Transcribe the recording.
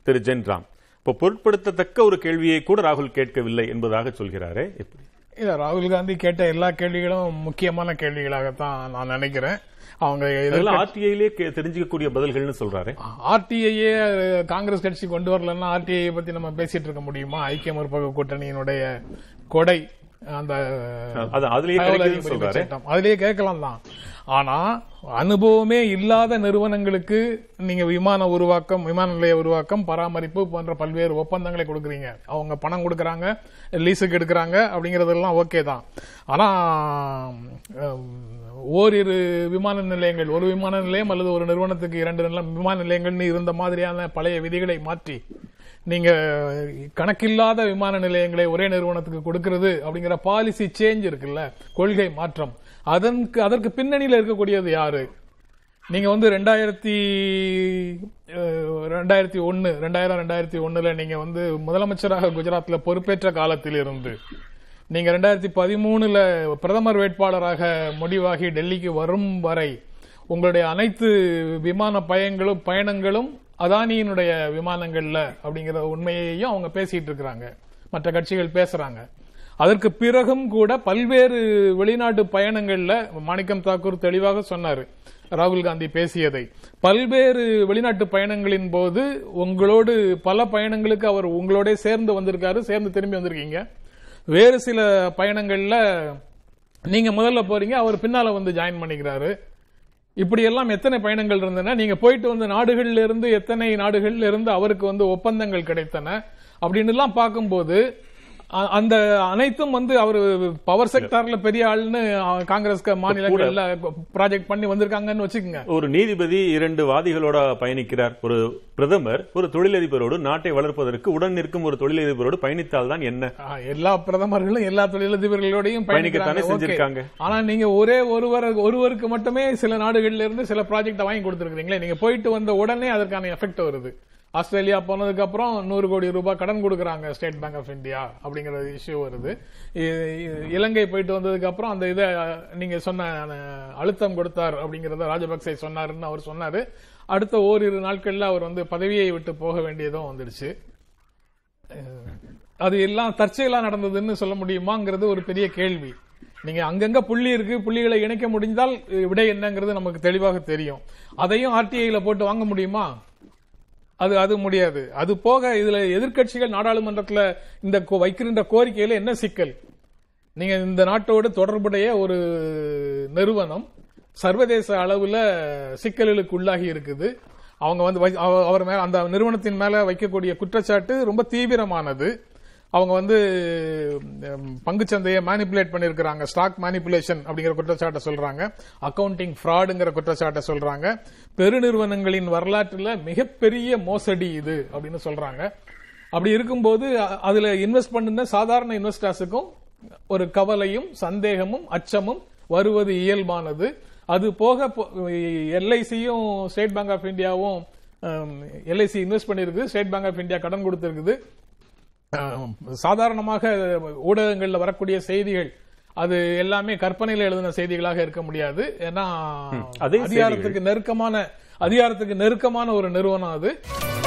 திரு gen Ram இப்போ பொருட்படுத்தத்தக்க ஒரு கேள்வியை கூட ராகுல் கேட்கவில்லை என்பதாக சொல்கிறாரே எப்படி இல்ல ராகுல் காந்தி கேட்ட எல்லா கேள்விகளும் முக்கியமான கேள்விகளாகத்தான் நான் நினைக்கிறேன் அவங்க அதெல்லாம் ஆர்டிஐலே தெரிஞ்சுக்கக்கூடிய பதில்கள்னு சொல்றாரு ஆர்டிஐயே காங்கிரஸ் கட்சி கொண்டு வரலன்னா ஆர்டிஐ பத்தி நம்ம பேசிட்டு இருக்க முடியுமா ஐக்கிய முற்போக்கு கூட்டணியினுடைய கொடை அந்த அது அதுலயே தகவல் கிடைக்குதுன்னு அறியும் சொல்றாரு சட்டம். அதுலயே கேட்கலாம் தான் ஆனா அனுபவமே இல்லாத நிறுவனங்களுக்கு நீங்க விமான உருவாக்கம் விமான நிலைய உருவாக்கம் பராமரிப்பு போன்ற பல்வேறு ஒப்பந்தங்களை கொடுக்குறீங்க அவங்க பணம் கொடுக்கறாங்க லீஸுக்கு எடுக்கிறாங்க அப்படிங்கறதெல்லாம் ஓகே தான் ஆனா ஹம், ஓரிரு விமான நிலையங்கள் ஒரு விமான நிலையம் அல்லது ஒரு நிறுவனத்துக்கு இரண்டு நில- விமான நிலையங்கள்னு இருந்த மாதிரியான பழைய விதிகளை மாற்றி நீங்க கணக்கில்லாத விமான நிலையங்களை ஒரே நிறுவனத்துக்கு கொடுக்கிறது அப்படிங்கிற பாலிசி சேஞ்ச் இருக்குல்ல கொள்கை மாற்றம் அதற்கு அதற்கு பின்னணியில இருக்கக்கூடியது யாரு நீங்க வந்து ரெண்டாயிரத்தி அஹ், ரெண்டாயிரத்தி ஒன்னு ரெண்டாயிரம் ரெண்டாயிரத்தி ஒண்ணுல நீங்க வந்து முதலமைச்சராக குஜராத்ல பொறுப்பேற்ற காலத்தில் இருந்து நீங்க ரெண்டாயிரத்தி பதிமூணுல பிரதமர் வேட்பாளராக முடிவாகி டெல்லிக்கு வரும் வரை உங்களுடைய அனைத்து விமான பயங்களும் பயணங்களும் அதானியினுடைய விமானங்கள்ல அப்படிங்கிற உண்மையையும் அவங்க பேசிட்டு இருக்கிறாங்க மற்ற கட்சிகள் பேசுறாங்க அதற்கு பிறகும் கூட பல்வேறு வெளிநாட்டு பயணங்கள்ல மாணிக்கம் தாக்கூர் தெளிவாக சொன்னாரு ராகுல் காந்தி பேசியதை பல்வேறு வெளிநாட்டு பயணங்களின் போது உங்களோடு பல பயணங்களுக்கு அவர் உங்களோட சேர்ந்து வந்திருக்காரு சேர்ந்து திரும்பி வந்திருக்கீங்க வேறு சில பயணங்கள்ல நீங்க முதல்ல போறீங்க அவர் பின்னால வந்து ஜாயின் பண்ணிக்கிறாரு இப்படி எல்லாம் எத்தனை பயணங்கள் இருந்தன நீங்க போயிட்டு வந்த நாடுகள்ல இருந்து எத்தனை நாடுகள்ல இருந்து அவருக்கு வந்து ஒப்பந்தங்கள் கிடைத்தன அப்படின்னு எல்லாம் பார்க்கும்போது அ- அந்த அனைத்தும் வந்து அவர் பவர் செக்டார்ல பெரிய ஆள்னு அ, காங்கிரஸ் க- மாநிலங்கள்ல ப்ராஜெக்ட் பண்ணி வந்திருக்காங்கன்னு வச்சுக்கோங்க ஒரு நீதிபதி இரண்டு வாதிகளோட பயணிக்கிறார் ஒரு பிரதமர் ஒரு தொழிலதிபரோடு நாட்டை வளர்ப்பதற்கு உடன் நிற்கும் ஒரு தொழிலதிபரோடு பயணித்தால் தான் என்ன ஆ, எல்லா பிரதமர்களும் எல்லா தொழிலதிபர்களோடையும் பயணிக்கத்தானே பயணிக்கிறாங்க, okay. செஞ்சிருக்காங்க. ஆனா நீங்க ஒரே ஒருவர் ஒருவருக்கு மட்டுமே சில நாடுகள்ல இருந்து சில ப்ராஜெக்ட் வாங்கி கொடுத்துருக்கீங்களே நீங்க போயிட்டு வந்த உடனே அதற்கான எஃபெக்ட் வருது ஆஸ்திரேலியா போனதுக்கு அப்புறம் நூறு கோடி ரூபாய் கடன் கொடுக்கறாங்க ஸ்டேட் பேங்க் ஆஃப் இந்தியா அப்படிங்கிற இஷ்யூ வருது இ- இ- இலங்கை போயிட்டு வந்ததுக்கு அப்புறம் அந்த இதை நீங்க சொன்ன அந்த அழுத்தம் கொடுத்தார் அப்படிங்கறத ராஜபக்சே சொன்னாருன்னு அவர் சொன்னாரு அடுத்த ஓரிரு நாட்கள்ல அவர் வந்து பதவியை விட்டு போக வேண்டியதும் வந்துடுச்சு அது எல்லாம் தற்செயலா நடந்ததுன்னு சொல்ல முடியுமாங்கிறது ஒரு பெரிய கேள்வி நீங்க அங்கங்க புள்ளி இருக்கு புள்ளிகளை இணைக்க முடிந்தால் அஹ், விடை என்னங்கிறது நமக்கு தெளிவாக தெரியும் அதையும் ஆர்டிஐல போட்டு வாங்க முடியுமா அது அது முடியாது அது போக இதுல எதிர்க்கட்சிகள் நாடாளுமன்றத்துல இந்த கோ- வைக்கின்ற கோரிக்கையில என்ன சிக்கல் நீங்க இந்த நாட்டோடு தொடர்புடைய ஒரு நிறுவனம் சர்வதேச அளவுல சிக்கல்களுக்கு உள்ளாகி இருக்குது அவங்க வந்து வை- அவ- அவர் மேல அந்த நிறுவனத்தின் மேல வைக்கக்கூடிய குற்றச்சாட்டு ரொம்ப தீவிரமானது அவங்க வந்து ம், பங்குச்சந்தையை மேனிப்புலேட் பண்ணிருக்கிறாங்க ஸ்டாக் மேனிப்புலேஷன் அப்படிங்கிற குற்றச்சாட்டை சொல்றாங்க அக்கவுண்டிங் ஃப்ராடுங்கிற குற்றச்சாட்டை சொல்றாங்க பெருநிறுவனங்களின் வரலாற்றுல மிகப்பெரிய மோசடி இது அப்படின்னு சொல்றாங்க அப்படி இருக்கும்போது அ- அதுல இன்வெஸ்ட் பண்ணுன சாதாரண இன்வெஸ்டர்ஸுக்கும் ஒரு கவலையும் சந்தேகமும் அச்சமும் வருவது இயல்பானது அது போக எல்ஐசியும் ஸ்டேட் பேங்க் ஆஃப் இந்தியாவும் எல்ஐசி இன்வெஸ்ட் பண்ணிருக்கு ஸ்டேட் பேங்க் ஆஃப் இந்தியா கடன் கொடுத்திருக்குது அஹ், சாதாரணமாக ஊடகங்கள்ல வரக்கூடிய செய்திகள் அது எல்லாமே கற்பனையில எழுதின செய்திகளாக இருக்க முடியாது ஏன்னா அதே செய்திகள். அதிகாரத்துக்கு நெருக்கமான அதிகாரத்துக்கு நெருக்கமான ஒரு நிறுவனம் அது